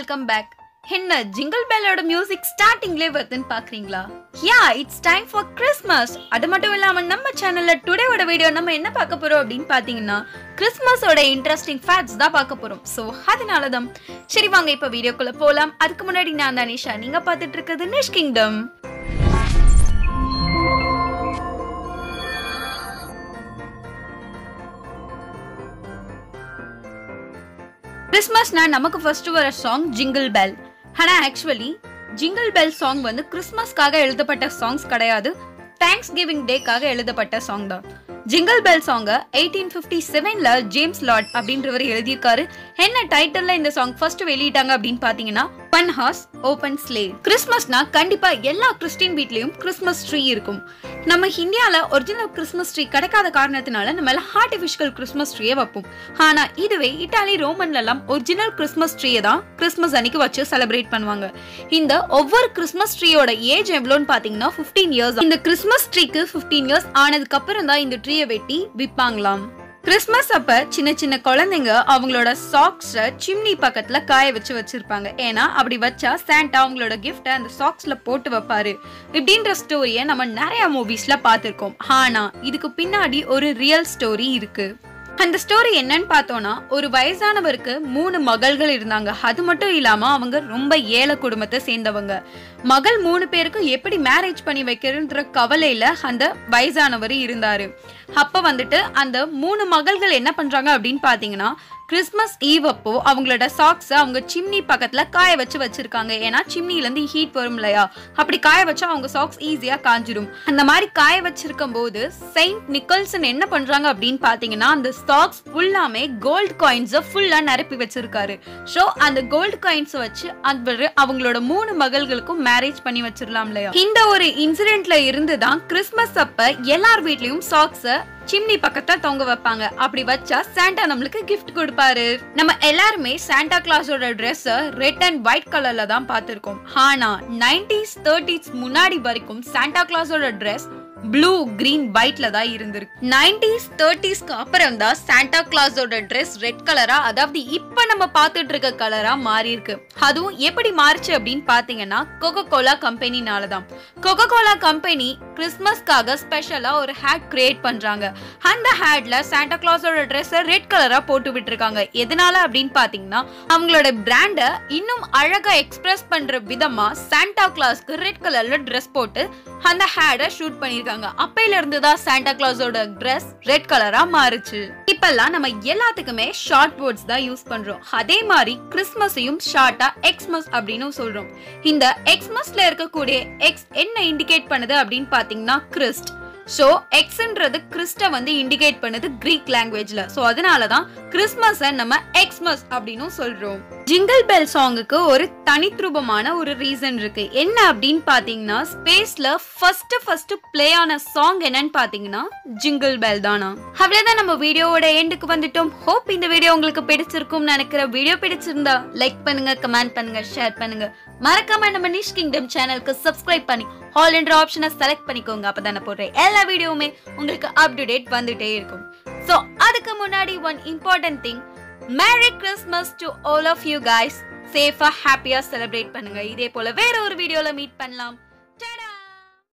welcome back என்ன jingle பெல்லோட music ஸ்டார்டிங்லேயே வருதுன்னு பாக்குறீங்களா yeah it's time for Christmas அது மட்டும் இல்லாம நம்ம சேனல்ல டுடேவோட வீடியோ நம்ம என்ன பார்க்க போறோம் அப்படின்னு பாத்தீங்கன்னா கிறிஸ்மஸோட இன்ட்ரெஸ்டிங் ஃபேக்ட்ஸ் தான் பார்க்க போறோம் ஸோ அதனால தான் சரி வாங்க இப்போ வீடியோக்குள்ள போலாம் அதுக்கு முன்னாடி நான் தான் நிஷா நீங்க பார்த்துட்டு இருக்கிறது நிஷ் கிங்டம் கிறிஸ்மஸ்னா நமக்கு ஃபர்ஸ்ட் வர சாங் ஜிங்கிள் பெல் ஆனா ஆக்சுவலி ஜிங்கிள் பெல் சாங் வந்து கிறிஸ்மஸ்க்காக எழுதப்பட்ட சாங்ஸ் கிடையாது தேங்க்ஸ் கிவிங் டேக்காக எழுதப்பட்ட சாங் தான் ஜிங்கிள் பெல் சாங்க எயிட்டீன் ஃபிஃப்டி செவன்ல ஜேம்ஸ் லார்ட் அப்படின்றவர் எழுதியிருக்காரு என்ன டைட்டில்ல இந்த சாங் ஃபர்ஸ்ட் வெளியிட்டாங்க அப்படின்னு பாத்தீங்கன்னா பன் ஹாஸ் ஓபன் ஸ்லே கிறிஸ்மஸ்னா கண்டிப்பா எல்லா கிறிஸ்டின் வீட்லயும் கிறிஸ்மஸ் ட்ரீ இருக்கும் நம்ம இந்தியால ஒரிஜினல் கிறிஸ்மஸ் ட்ரீ கிடைக்காத காரணத்தினால நம்ம எல்லாம் ஆர்டிபிஷியல் கிறிஸ்மஸ் ட்ரீயை வைப்போம் ஆனா இதுவே இட்டாலி ரோமன்ல எல்லாம் ஒரிஜினல் கிறிஸ்மஸ் ட்ரீயை தான் கிறிஸ்மஸ் அன்னைக்கு வச்சு செலிப்ரேட் பண்ணுவாங்க இந்த ஒவ்வொரு கிறிஸ்மஸ் ட்ரீயோட ஏஜ் எவ்வளோன்னு பாத்தீங்கன்னா 15 இயர்ஸ் இந்த கிறிஸ்மஸ் ட்ரீக்கு 15 இயர்ஸ் ஆனதுக்கு அப்புறம் தான் இந்த ட்ரீயை வெட்டி விற்பாங்களாம் கிறிஸ்மஸ் அப்ப சின்ன சின்ன குழந்தைங்க அவங்களோட சாக்ஸ சிம்னி பக்கத்துல காய வச்சு வச்சிருப்பாங்க ஏன்னா அப்படி வச்சா சாண்டா அவங்களோட கிஃப்ட அந்த சாக்ஸ்ல போட்டு வைப்பாரு இப்படின்ற ஸ்டோரியை நம்ம நிறைய மூவிஸ்ல பார்த்திருக்கோம் ஆனா இதுக்கு பின்னாடி ஒரு ரியல் ஸ்டோரி இருக்கு அந்த ஸ்டோரி என்னன்னு பார்த்தோம்னா ஒரு வயசானவருக்கு மூணு மகள்கள் இருந்தாங்க அது மட்டும் இல்லாம அவங்க ரொம்ப ஏழை குடும்பத்தை சேர்ந்தவங்க மகள் மூணு பேருக்கும் எப்படி மேரேஜ் பண்ணி வைக்கிறன்ற கவலையில அந்த வயசானவர் இருந்தாரு அப்ப வந்துட்டு அந்த மூணு மகள்கள் என்ன பண்றாங்க அப்படின்னு பாத்தீங்கன்னா கிறிஸ்மஸ் ஈவ் அப்போ அவங்களோட சாக்ஸ் அவங்க சிம்னி பக்கத்துல காய வச்சு வச்சிருக்காங்க ஏன்னா சிம்னில இருந்து ஹீட் வரும் இல்லையா அப்படி காய வச்சா அவங்க சாக்ஸ் ஈஸியா காஞ்சிரும் அந்த மாதிரி காய வச்சிருக்கும் போது செயின்ட் நிக்கல்சன் என்ன பண்றாங்க அப்படின்னு பாத்தீங்கன்னா அந்த சாக்ஸ் ஃபுல்லாமே கோல்ட் காயின்ஸை ஃபுல்லா நிரப்பி வச்சிருக்காரு ஸோ அந்த கோல்டு காயின்ஸ் வச்சு அவரு அவங்களோட மூணு மகள்களுக்கும் மேரேஜ் பண்ணி வச்சிடலாம் இல்லையா இந்த ஒரு இன்சிடென்ட்ல இருந்து தான் கிறிஸ்மஸ் அப்ப எல்லார் வீட்லயும் சாக்ஸ சிம்னி பக்கத்துல தொங்க வைப்பாங்க அப்படி வச்சா சாண்டா நம்மளுக்கு கிஃப்ட் கொடுப்பாரு நம்ம எல்லாருமே சாண்டா கிளாஸோட ட்ரெஸ் ரெட் அண்ட் ஒயிட் கலர்ல தான் பார்த்திருக்கோம் ஆனா நைன்டிஸ் தேர்ட்டிஸ் முன்னாடி வரைக்கும் சாண்டா கிளாஸோட ட்ரெஸ் ப்ளூ கிரீன் ஒயிட்ல தான் இருந்திருக்கு நைன்டிஸ் தேர்ட்டிஸ்க்கு அப்புறம் தான் சாண்டா கிளாஸோட ட்ரெஸ் ரெட் கலரா அதாவது இப்ப நம்ம பார்த்துட்டு இருக்க கலரா மாறி இருக்கு அதுவும் எப்படி மாறுச்சு அப்படின்னு பாத்தீங்கன்னா கொக்கோ கோலா கம்பெனினால தான் கொக்கோ கோலா கம்பெனி கிறிஸ்மஸ்க்காக ஸ்பெஷலா ஒரு ஹேட் கிரியேட் பண்றாங்க அந்த ஹேட்ல சாண்டா கிளாஸோட ட்ரெஸ்ஸை ரெட் கலரா போட்டு விட்டுருக்காங்க எதனால அப்படின்னு பாத்தீங்கன்னா அவங்களோட பிராண்ட இன்னும் அழகா எக்ஸ்பிரஸ் பண்ற விதமா சாண்டா கிளாஸ்க்கு ரெட் கலர்ல ட்ரெஸ் போட்டு அந்த ஹேடை ஷூட் பண்ணிருக்காங்க அப்பையில இருந்து தான் சாண்டா கிளாஸோட ட்ரெஸ் ரெட் கலரா மாறுச்சு இப்பெல்லாம் நம்ம எல்லாத்துக்குமே ஷார்ட் வேர்ட்ஸ் தான் யூஸ் பண்றோம் அதே மாதிரி கிறிஸ்மஸையும் ஷார்ட்டா எக்ஸ்மஸ் அப்படின்னு சொல்றோம் இந்த எக்ஸ்மஸ்ல இருக்கக்கூடிய எக்ஸ் என்ன இண்டிகேட் பண்ணுது அப்படின்னு பாத்தீங்கன்னா கிறிஸ்ட் ஸோ எக்ஸ்ன்றது கிறிஸ்ட வந்து இண்டிகேட் பண்ணுது கிரீக் லாங்குவேஜ்ல ஸோ அதனால தான் கிறிஸ்மஸை நம்ம எக்ஸ்மஸ் அப்படின்னு சொல்றோம் ஜிங்கிள் பெல் சாங்குக்கு ஒரு தனித்துவமான ஒரு ரீசன் இருக்கு என்ன அப்படின்னு பாத்தீங்கன்னா ஸ்பேஸ்ல ஃபர்ஸ்ட் ஃபர்ஸ்ட் ப்ளே ஆன சாங் என்னன்னு பாத்தீங்கன்னா ஜிங்கிள் பெல் தானா அவ்வளவுதான் நம்ம வீடியோவோட எண்டுக்கு வந்துட்டோம் ஹோப் இந்த வீடியோ உங்களுக்கு பிடிச்சிருக்கும்னு நினைக்கிற வீடியோ பிடிச்சிருந்தா லைக் பண்ணுங்க கமெண்ட் பண்ணுங்க ஷேர் பண்ணுங்க மறக்காம நம்ம நிஷ் கிங்டம் சேனலுக்கு சப்ஸ்கிரைப் பண்ணி ஆல் என்ற ஆப்ஷனை செலக்ட் பண்ணிக்கோங்க அப்பதான் நான் போடுற எல்லா வீடியோவுமே உங்களுக்கு அப் டு டேட் வந்துட்டே இருக்கும் ஸோ அதுக்கு முன்னாடி one important thing merry Christmas to all of you guys சேஃபா ஹாப்பியா செலிப்ரேட் பண்ணுங்க இதே போல வேற ஒரு வீடியோல மீட் பண்ணலாம்